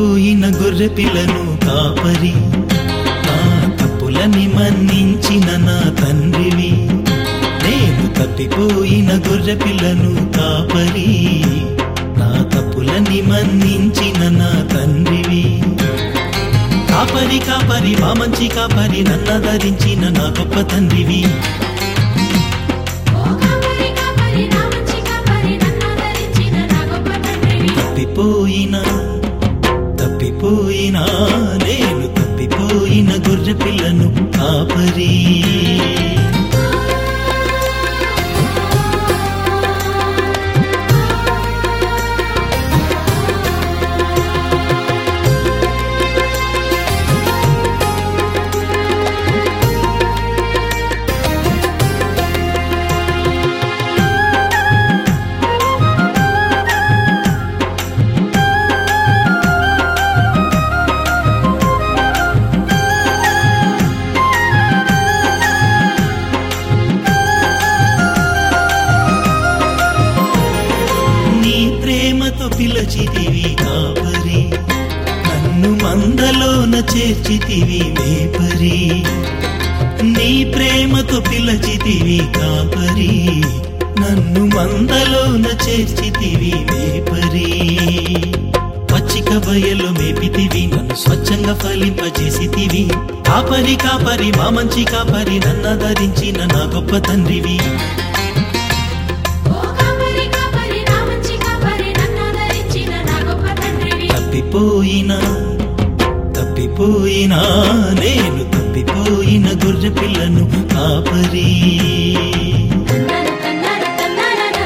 తప్పిపోయిన గొర్రె పిల్లను కాపరి నా తప్పులని మన్నించిన నా తండ్రివి నేను తప్పిపోయిన గొర్రె పిల్లను కాపరి నా తప్పులని మన్నించిన నా తండ్రివి కాపరి కాపరి మా మంచి కాపరి నన్నదరించిన నా గొప్ప తండ్రివి ఓ కాపరి కాపరి నా మంచి కాపరి నన్ను ధరించిన నా గొప్ప తండ్రివి తప్పిపోయిన తప్పిపోయినా నేను తప్పిపోయిన గొర్రె పిల్లను కాపరి నీ ప్రేమతో పిలచితివి కాపరి నన్ను మందలోన చేర్చితివి మేపరి నీ ప్రేమతో పిలచితివి కాపరి నన్ను మందలోన చేర్చితివి మేపరి పచ్చిక బయలు మేపితివి నన్ను స్వచ్ఛంగా ఫలింపజేసితివి కాపరి కాపరి మా మంచి కాపరి నన్నదరించిన నా గొప్ప తండ్రివి ఓ కాపరి కాపరి నా మంచి కాపరి నన్ను ధరించిన నా గొప్ప తండ్రివి తప్పిపోయినా తప్పిపోయినా నేను తప్పిపోయిన గొర్రె పిల్లను కాపరి తన్నన తన్నన తన్నననా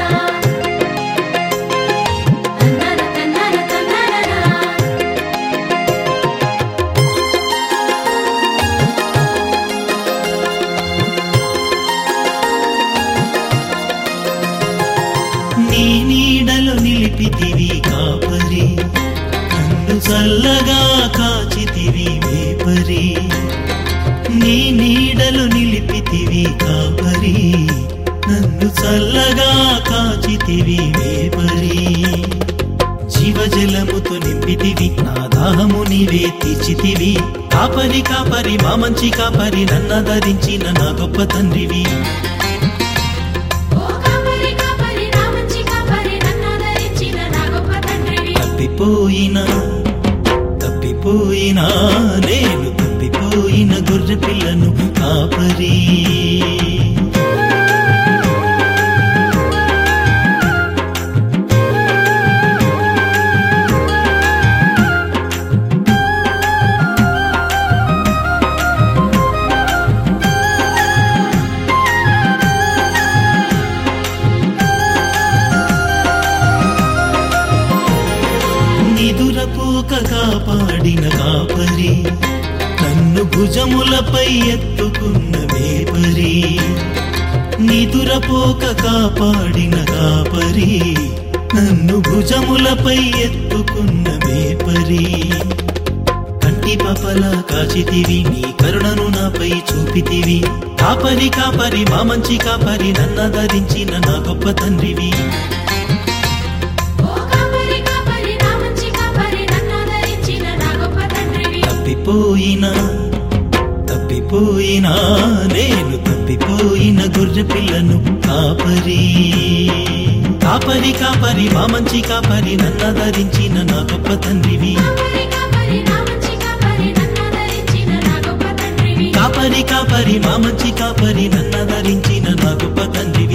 తన్నన తన్నన తన్నననా నీ నీడలో నిలిపితివి కాపరి నన్ను చల్లగా కాచితివి మేపరి నీ నీడలో నిలిపితివి కాపరి నన్ను చల్లగా కాచితివి మేపరి జీవజలముతో నింపితివి నా దాహము నీవే తీర్చితివి కాపరి కాపరి మా మంచి కాపరి నన్నదరించిన నా గొప్ప తండ్రివి ఓ కాపరి కాపరి నా మంచి కాపరి నన్ను ధరించిన నా గొప్ప తండ్రివి తప్పిపోయినా తప్పిపోయినా నేను తప్పిపోయిన గొర్రె పిల్లను కాపరి నిదురపోక కాపాడిన కాపరి నన్ను భుజములపై ఎత్తుకున్న వేపరి నిదురపోక కాపాడిన కాపరి నన్ను భుజములపై ఎత్తుకున్న వేపరి కంటి పాపల కాచితివి నీ కరుణను నాపై చూపితివి కాపరి కాపరి మా మంచి కాపరి నన్నదరించిన నా గొప్ప తండ్రివి ఓ కాపరి కాపరి నా మంచి కాపరి నన్ను ధరించిన నా గొప్ప తండ్రివి తప్పిపోయినా తప్పిపోయినా నేను తప్పిపోయిన గొర్రె పిల్లను కాపరి కాపరి కాపరి మా మంచి కాపరి నన్నదరించిన నా గొప్ప తండ్రివి కాపరి కాపరి నా మంచి కాపరి నన్ను ధరించిన నా గొప్ప తండ్రివి కాపరి కాపరి మా మంచి కాపరి నన్నదరించిన నా గొప్ప తండ్రివి